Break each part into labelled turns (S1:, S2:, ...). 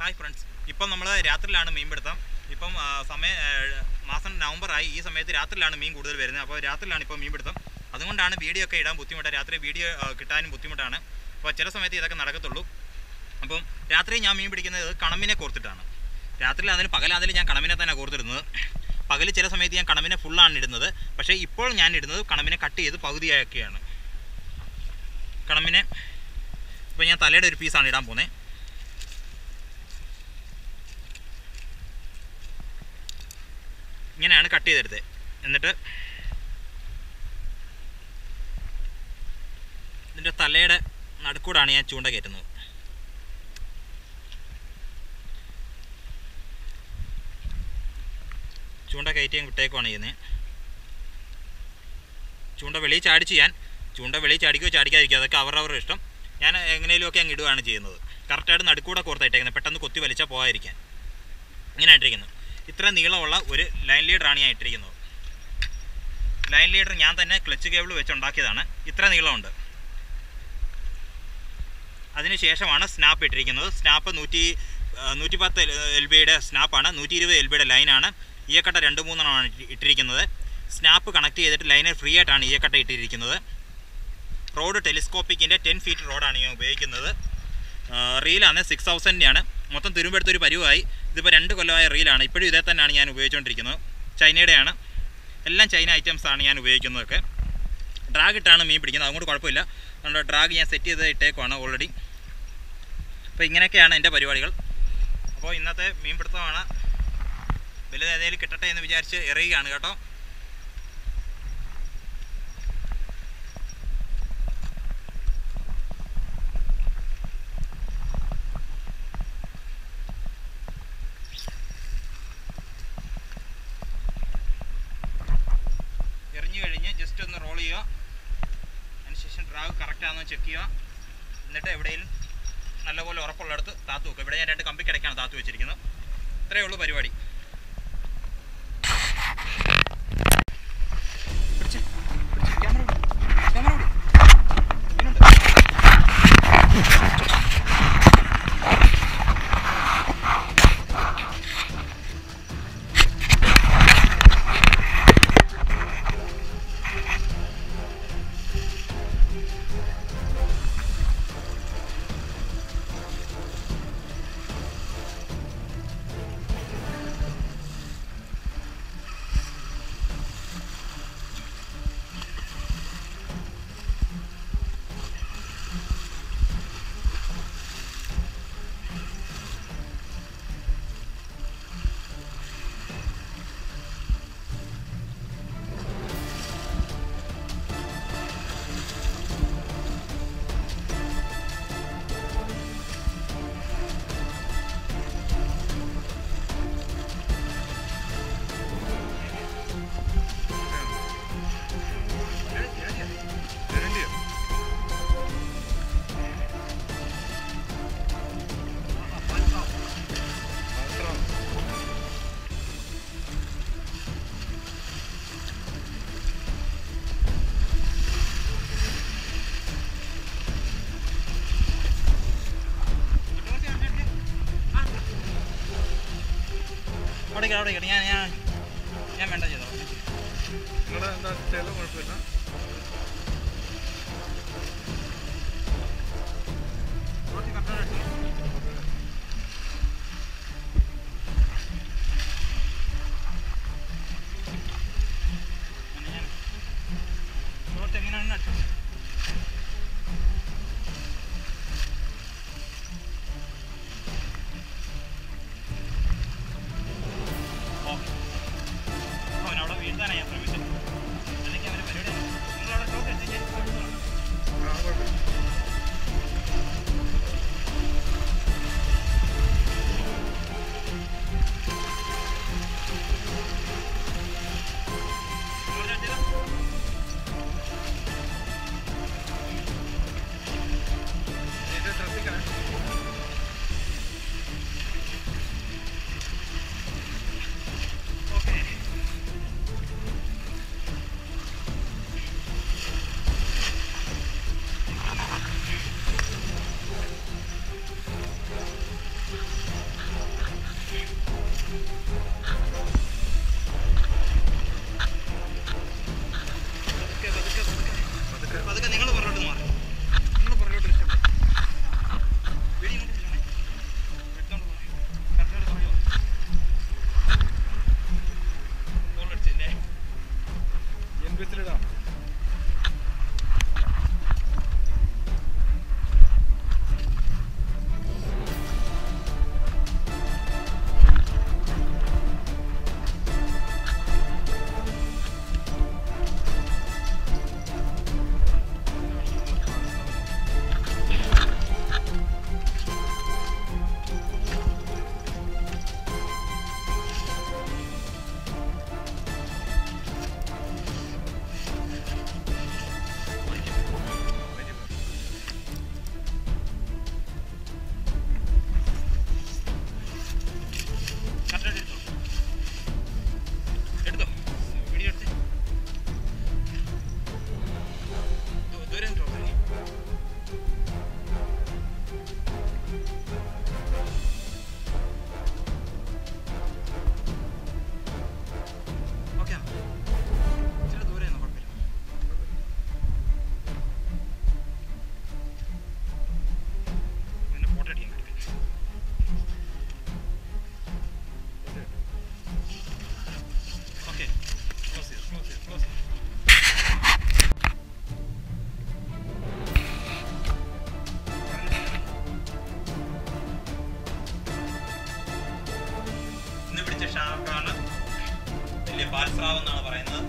S1: Hi friends ഇപ്പം നമ്മൾ രാത്രിയിലാണ് മീൻ പിടുത്തം ഇപ്പം ആ, സമയം ആ, മാസം നവംബർ ആയി ഈ സമയത്ത് രാത്രിയിലാണ് മീൻ കൂടുതൽ വരുന്നത് അപ്പോൾ രാത്രിയിലാണ് ഇപ്പോൾ മീൻ പിടുത്തം അതുകൊണ്ടാണ് വീഡിയോ ഒക്കെ ഇടാൻ ബുദ്ധിമുട്ടാണ് രാത്രി വീഡിയോ ആ, കിട്ടാനും ബുദ്ധിമുട്ടാണ് അപ്പോൾ ചില സമയത്ത് ഇതൊക്കെ നടക്കത്തുള്ളൂ അപ്പം രാത്രി ഞാൻ മീൻ പിടിക്കുന്നത് കണമിനെ കോർത്തിട്ടാണ് രാത്രിയിൽ അതിന് പകലാതിൽ ഞാൻ കണമിനെ തന്നെ കോർത്തിടുന്നത് പകൽ ചില സമയത്ത് ഞാൻ കണമിനെ ഫുള്ളാണ് ഇടുന്നത് പക്ഷേ ഇപ്പോൾ ഞാൻ ഇടുന്നത് കണമിനെ കട്ട് ചെയ്ത് പകുതിയാക്കിയാണ് കണമിനെ ഇപ്പോൾ ഞാൻ തലയുടെ ഒരു പീസാണ് ഇടാൻ പോകുന്നത് ഇങ്ങനെയാണ് കട്ട് ചെയ്തെടുത്തത് എന്നിട്ട് ഇതിൻ്റെ തലയുടെ നടുക്കൂടാണ് ഞാൻ ചൂണ്ട കയറ്റുന്നത് ചൂണ്ട കയറ്റി അങ്ങ് വിട്ടേക്കുവാണ് ചെയ്യുന്നത് ചൂണ്ട വെളിയിൽ ചാടി ചെയ്യാൻ ചൂണ്ട വെളിയിൽ ചാടിക്കുകയോ ചാടിക്കാതിരിക്കുക അതൊക്കെ അവരവരുടെ ഇഷ്ടം ഞാൻ എങ്ങനെയൊക്കെ അങ്ങ് ഇടുകയാണ് ചെയ്യുന്നത് കറക്റ്റായിട്ട് നടുക്കൂടെ കോർത്തായിട്ടേക്കുന്നത് പെട്ടെന്ന് കൊത്തി വലിച്ചാൽ പോകാതിരിക്കാൻ ഇങ്ങനെ ഇട്ടിരിക്കുന്നു ഇത്ര നീളമുള്ള ഒരു ലൈൻ ലീഡറാണ് ഞാൻ ഇട്ടിരിക്കുന്നത് ലൈൻ ലീഡർ ഞാൻ തന്നെ ക്ലച്ച് കേബിൾ വെച്ച് ഉണ്ടാക്കിയതാണ് ഇത്ര നീളമുണ്ട് അതിനുശേഷമാണ് സ്നാപ്പ് ഇട്ടിരിക്കുന്നത് സ്നാപ്പ് നൂറ്റി നൂറ്റി പത്ത് എൽ ബിയുടെ സ്നാപ്പാണ് നൂറ്റി ഇരുപത് എൽ ബിയുടെ ലൈനാണ് ഈയക്കട്ട രണ്ട് മൂന്നെണ്ണമാണ് ഇട്ടി- ഇട്ടിരിക്കുന്നത് സ്നാപ്പ് കണക്ട് ചെയ്തിട്ട് ലൈനർ ഫ്രീ ആയിട്ടാണ് ഈയക്കട്ട ഇട്ടിരിക്കുന്നത് റോഡ് ടെലിസ്കോപ്പിക്കിൻ്റെ ടെൻ ഫീറ്റ് റോഡാണ് ഞാൻ ഉപയോഗിക്കുന്നത് റീലാണ് സിക്സ് തൗസൻഡിൻ്റെയാണ് മൊത്തം തുരുമ്പെടുത്തൊരു പരുവായി ഇതിപ്പോൾ രണ്ട് കൊല്ലമായ റീലാണ് ഇപ്പോഴും ഇതേ തന്നെയാണ് ഞാൻ ഉപയോഗിച്ചുകൊണ്ടിരിക്കുന്നത് ചൈനയുടെയാണ് എല്ലാം ചൈന ഐറ്റംസ് ആണ് ഞാൻ ഉപയോഗിക്കുന്നതൊക്കെ ഡ്രാഗ് ഇട്ടാണ് മീൻ പിടിക്കുന്നത് അതുകൊണ്ട് കുഴപ്പമില്ല അതുകൊണ്ട് ഡ്രാഗ് ഞാൻ സെറ്റ് ചെയ്ത് ഇട്ടേക്കുവാണ് ഓൾറെഡി അപ്പോൾ ഇങ്ങനെയൊക്കെയാണ് എൻ്റെ പരിപാടികൾ അപ്പോൾ ഇന്നത്തെ മീൻ പിടുത്തമാണ് വലുത് ഏതെങ്കിലും കിട്ടട്ടെ എന്ന് വിചാരിച്ച് എറിയുകയാണ് കേട്ടോ എറിഞ്ഞു കഴിഞ്ഞ് ജസ്റ്റ് ഒന്ന് റോൾ ചെയ്യുക അതിനുശേഷം ഡ്രാഗ് കറക്റ്റ് ആണെന്ന് ചെക്ക് ചെയ്യുക എന്നിട്ട് എവിടെയും നല്ലപോലെ ഉറപ്പുള്ളിടത്ത് താത്തു വെക്കുക ഇവിടെ ഞാൻ രണ്ട് കമ്പി കിടക്കാണ് താത്തു വെച്ചിരിക്കുന്നത് ഇത്രയേ ഉള്ളൂ പരിപാടി പിടിച്ച്, പിടിച്ച്, ക്യാമറ പിടി, ക്യാമറ പിടി. മീനുണ്ട്. അവിടെ ഇരിക്ക്, അവിടെ ഇരിക്ക്. ഞാൻ ഞാൻ ഞാൻ വേണ്ട ചെയ്തോ
S2: നിങ്ങളുടെ എന്താ ചെയ്താലും കുഴപ്പമില്ല
S1: എങ്ങനെയാണ് അടിച്ചത് ഓക്കെ അവനവിടെ വീഴ്ത്താനാണ് ഞാൻ ശ്രമിച്ചത് അല്ലെങ്കിൽ അവൻ്റെ പരിപാടി നിങ്ങളവിടെ സ്റ്റോക്ക് എത്തിച്ച്
S2: ആ കുഴപ്പമില്ല
S1: നിങ്ങൾ
S2: പി എസിലിടാം
S1: കറക്റ്റായിട്ട് എടുത്തോ എടുത്തോ വീഡിയോ എടുത്ത് ദൂ- ദൂരെ നിന്നോ, ദൂരെ. ഓക്കേ ആണോ? ഇച്ചിരി ദൂരെ നിന്നോ, കുഴപ്പമില്ല. നിന്നെ ഫോട്ടോ അടിക്കാൻ കഴിയും ഓക്കെ ക്ലോസ് ചെയ്തു ക്ലോസ് ചെയ്തു ക്ലോസ് ചെയ്തു ഇന്ന് പിടിച്ച ഷാർക്കാണ് വലിയ പാൽസ്രാവ് എന്നാണ് പറയുന്നത്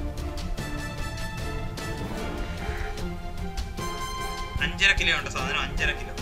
S1: അഞ്ചര കിലോ ഉണ്ട് സാധനം അഞ്ചര കിലോ